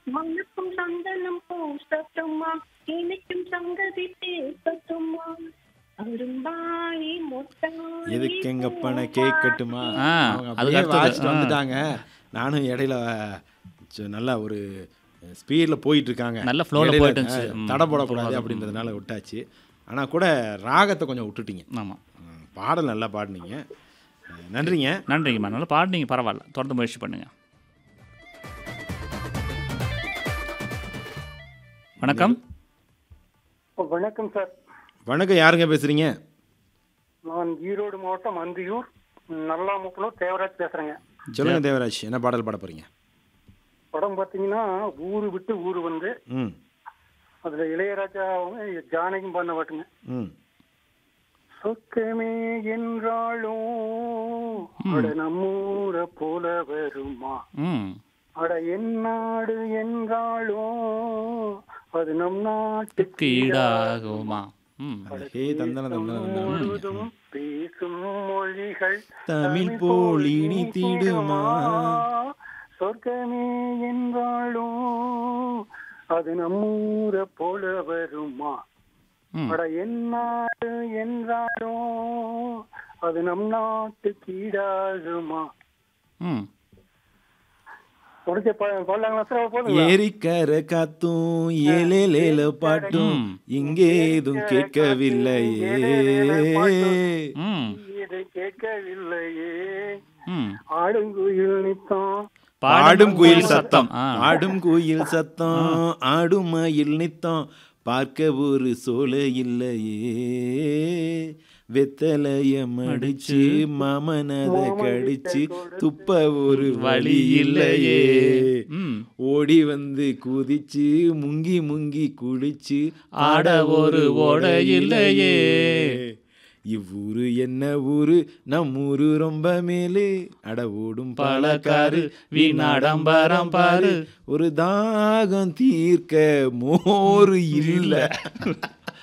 மனுக்கும் சந்தனம் பூசட்டுமா இனிக்கும் சங்கதி பேசட்டுமா அரும்பாயி மொட்டாயி எதுக்கு எங்கப்பனை கேட்கட்டுமா ஆ, அவங்க அதுக்கு அப்படியே அடுத்தது, வாசிட்டு ஆ. வந்துட்டாங்க நானும் இடையில ச- நல்லா ஒரு ஸ்பீடில் போயிட்டு இருக்காங்க நல்ல flow ல இடையில, போயிட்டு இருந்துச்சு. ஆ, ம், தடை போடக்கூடாது போடாது. அப்படின்றதுனால விட்டாச்சு ஆனால் கூட ராகத்தை கொஞ்சம் விட்டுட்டீங்க ஆமாம் ம், பாடல் நல்லா பாடினீங்க அஹ், நன்றிங்க நன்றிங்கம்மா நல்லா பாடுனீங்க பரவாயில்ல தொடர்ந்து முயற்சி பண்ணுங்க வணக்கம் வணக்கம் சார் வணக்கம் யாருங்க பேசுறீங்க நான் ஈரோடு மாவட்டம் அந்தியூர் நல்லாமுக்குளம் தேவராஜ் பேசுறேங்க சொல்லுங்க தேவராஜ் என்ன பாடல் பாட போறீங்க படம் பார்த்தீங்கன்னா ஊரு விட்டு ஊரு வந்து ம் அதுல இளையராஜாவும் ஜானகியும் பண்ண பாட்டுங்க ம் சொக்கமே என்றாலும் அட நம்மூர போல வருமா ம் அட என்னாடு என்றாலும் அது நம் நாட்டுக்கு ஈடாகுமா ம் ஹே தந்தன தந்தன தந்தன முழுதும் பேசும் மொழிகள் தமிழ் போல் இனித்திடுமா சொர்க்கமே என்றாலும் அது நம்மூர போல வருமா ம் அட என்னாடு என்றாலும் அது நம் நாட்டுக்கு ஈடாகுமா ம் உடச்ச பாடலாங்களா சார் போதுங்களா ஏரிக்கர காத்தும் ஏலேலேல பாட்டும் ம். இங்கே ஏதும் கேட்கவில்லையே ம் இதை கேட்கவில்லையே ம் ஆடுங்குயில் நித்தம் பாடும் குயில் சத்தம் ஆ. ஆடும் குயில் சத்தம் ஆடும் மயில் நித்தம் பார்க்க ஒரு சோல இல்லையே வெத்தலைய மடிச்சு மாமனத கடிச்சு துப்ப ஒரு வழி இல்லையே ம் ஓடி வந்து குதிச்சு முங்கி முங்கி குளிச்சு ஆட ஒரு ஓடை இல்லையே. இவ்வூரு என்ன ஊரு நம் ஊரு ரொம்ப மேலு அட ஓடும் பழக்காரு வீணாடம்பரம் பாரு ஒரு தாகம் தீர்க்க மோரு இல்ல